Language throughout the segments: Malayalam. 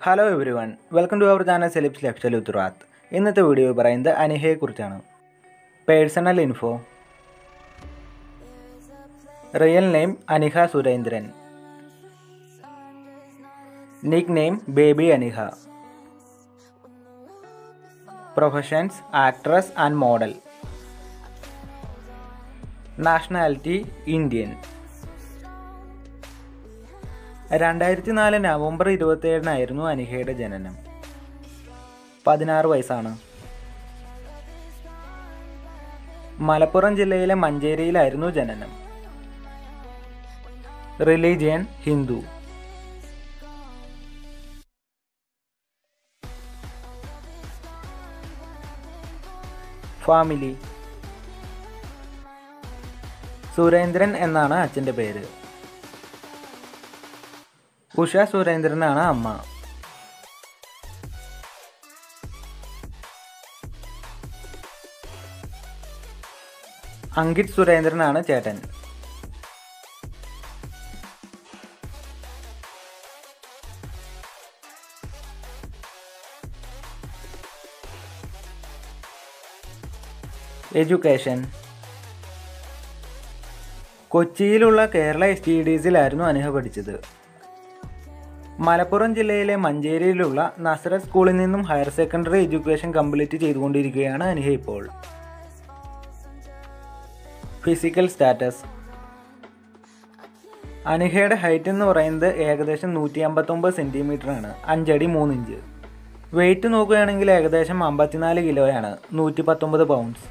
hello every one welcome to our channel celebs ലക്ഷൽ ഉത്തരവാത്ത് ഇന്നത്തെ വീഡിയോ പറയുന്നത് അനിഹയെക്കുറിച്ചാണ് personal info real name Aniha Surendran nick name baby Aniha professions actress and model nationality Indian രണ്ടായിരത്തി നാല് നവംബർ ഇരുപത്തിയേഴിനായിരുന്നു അനിഹയുടെ ജനനം പതിനാറ് വയസ്സാണ് മലപ്പുറം ജില്ലയിലെ മഞ്ചേരിയിലായിരുന്നു ജനനം റിലീജിയൻ ഹിന്ദു ഫാമിലി സുരേന്ദ്രൻ എന്നാണ് അച്ഛൻ്റെ പേര് ഉഷ സുരേന്ദ്രനാണ് അമ്മ അങ്കിത് സുരേന്ദ്രനാണ് ചേട്ടൻ എഡ്യൂക്കേഷൻ കൊച്ചിയിലുള്ള കേരള എസ് ടി ഡിസിലായിരുന്നു അനിഹ പഠിച്ചത് മലപ്പുറം ജില്ലയിലെ മഞ്ചേരിയിലുള്ള നസറത്ത് സ്കൂളിൽ നിന്നും ഹയർ സെക്കൻഡറി എഡ്യൂക്കേഷൻ കംപ്ലീറ്റ് ചെയ്തുകൊണ്ടിരിക്കുകയാണ് അനിഹ ഇപ്പോൾ ഫിസിക്കൽ സ്റ്റാറ്റസ് അനിഹയുടെ ഹൈറ്റ് എന്ന് പറയുന്നത് ഏകദേശം നൂറ്റി അമ്പത്തൊമ്പത് സെൻറ്റിമീറ്റർ ആണ് അഞ്ചടി മൂന്നിഞ്ച് വെയിറ്റ് നോക്കുകയാണെങ്കിൽ ഏകദേശം അമ്പത്തിനാല് കിലോയാണ് നൂറ്റി പത്തൊമ്പത് pounds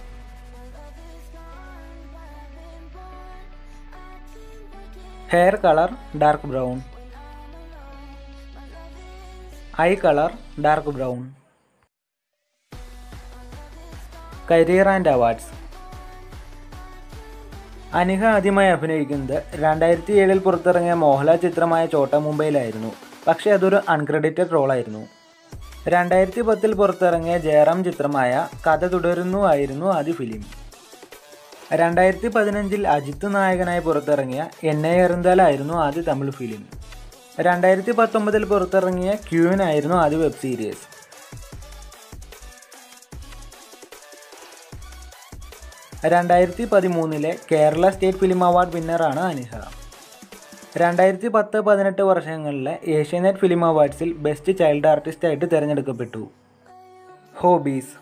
hair colour dark brown eye colour dark brown career and awards Aniha ആദ്യമായി അഭിനയിക്കുന്നത് രണ്ടായിരത്തി ഏഴിൽ പുറത്തിറങ്ങിയ മോഹൻലാൽ ചിത്രമായ ചോട്ട മുംബൈയിലായിരുന്നു പക്ഷേ അതൊരു അൺക്രെഡിറ്റഡ് റോളായിരുന്നു രണ്ടായിരത്തി പത്തിൽ പുറത്തിറങ്ങിയ ജയറാം ചിത്രമായ കഥ തുടരുന്നു ആയിരുന്നു ആദ്യ ഫിലിം രണ്ടായിരത്തി പതിനഞ്ചിൽ അജിത്ത് നായകനായി പുറത്തിറങ്ങിയ എന്നെ എറിന്തലായിരുന്നു ആദ്യ തമിഴ് ഫിലിം രണ്ടായിരത്തി പത്തൊമ്പതിൽ പുറത്തിറങ്ങിയ ക്യൂൻ ആയിരുന്നു ആദ്യ വെബ് സീരീസ് രണ്ടായിരത്തി പതിമൂന്നിലെ കേരള സ്റ്റേറ്റ് ഫിലിം അവാർഡ് വിന്നറാണ് അനിഹ രണ്ടായിരത്തി പത്ത് പതിനെട്ട് വർഷങ്ങളിലെ ഏഷ്യാനെറ്റ് ഫിലിം അവാർഡ്സിൽ ബെസ്റ്റ് ചൈൽഡ് ആർട്ടിസ്റ്റായിട്ട് തിരഞ്ഞെടുക്കപ്പെട്ടു hobbies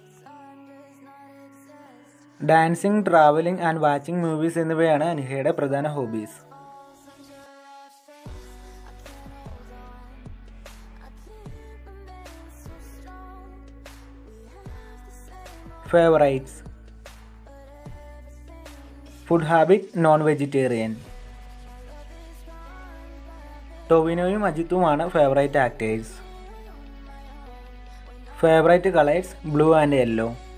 dancing travelling and watching movies എന്നിവയാണ് അനിഹയുടെ പ്രധാന hobbies favourites food habit non vegetarian ടൊവിനോയും അജിത്തുമാണ് favourite actors favourite colours blue and yellow